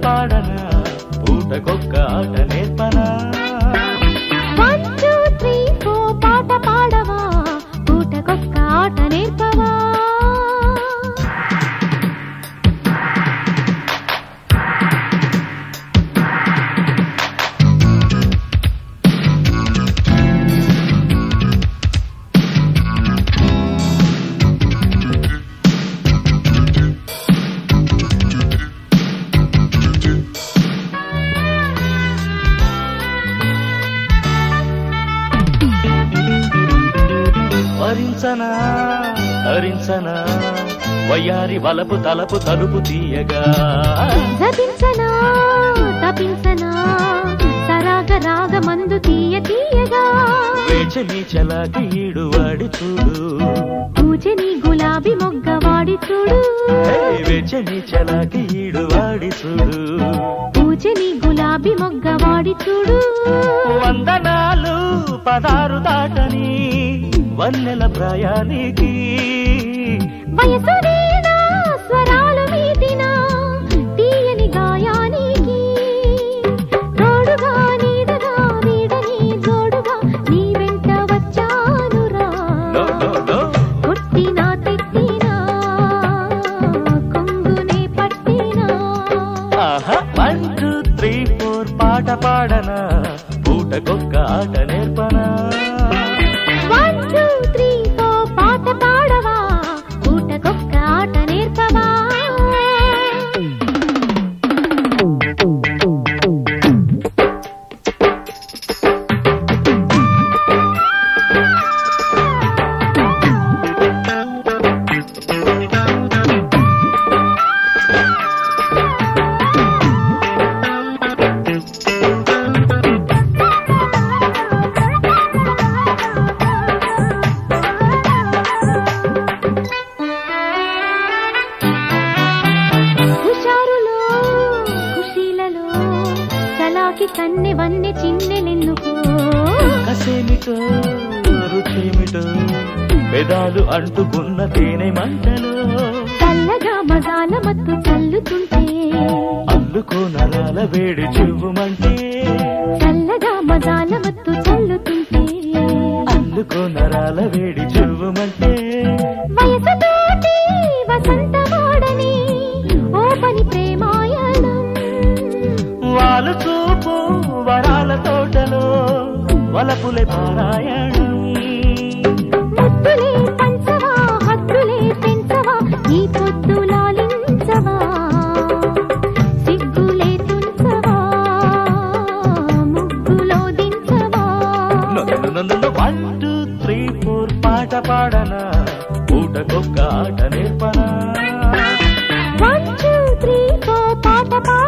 పాడనా పూటకొక్క ఆట నేర్పనా వన్ టూ త్రీ ఫోర్ పాట పాడవా పూటకొక్క ఆట నేర్పవా వరించనా హరించనా వయ్యారి వలపు తలపు తలుపు తీయగా జపించనా తపించనా సరాగ రాగ మందు తీయ తీయగా వేచని చలాకి ఈడు వాడి చూడు పూజని గులాబీ మొగ్గ వాడి చూడు హే, వేచని చలాకి ఈడు వాడి చూడు పూజని గులాబీ మొగ్గ వాడి చూడు వందనాలు పదారు దాటని వన్నెల ప్రయాణికి వయసు వీణా స్వరాలు మీటినా తీయని గాయానికి తోడుగా నీడగా వీడని జోడుగా నీ వెంట వచ్చానురా నో, నో, నో. కొట్టినా తిట్టినా కొంగునే పట్టినా ఆహా వన్ టూ త్రీ ఫోర్ పాట పాడనా పూటకొక్క ఆట నేర్పనా వన్ టూ త్రీ ఫోర్ పాట పాడవా పూటకొక్క ఆట నేర్పవా హుషారులో ఖుషీలలో చలాకి కన్నె వన్నె చిన్నెలెందుకో కసేమిటో రుచేమిటో పెదాలు అంటుకున్న తేనె మంటలు చల్లగా మగాల మత్తు చల్లుతుంటే అల్లుకో నరాల వేడి చివ్వుమంటే చల్లగా మగాల మత్తు చల్లుతుంటే అల్లుకో నరాల వేడి చివ్వుమంటే వయసుతోటి వసంతమాడని ఓ పని ప్రేమాయణం వాళ్ళు చూపు వరాల తోటలో వలపులే పారాయణం ముద్దులే పంచవా హద్దులే పెంచవా ఈ పొద్దు లాలించవా సిగ్గులే తుంచవా ముగ్గులో దించవా వన్ టూ త్రీ ఫోర్ పాట పాడనా పూటకొక్క ఆట నేర్పనా వన్ టూ త్రీ ఫోర్ పాట పాడ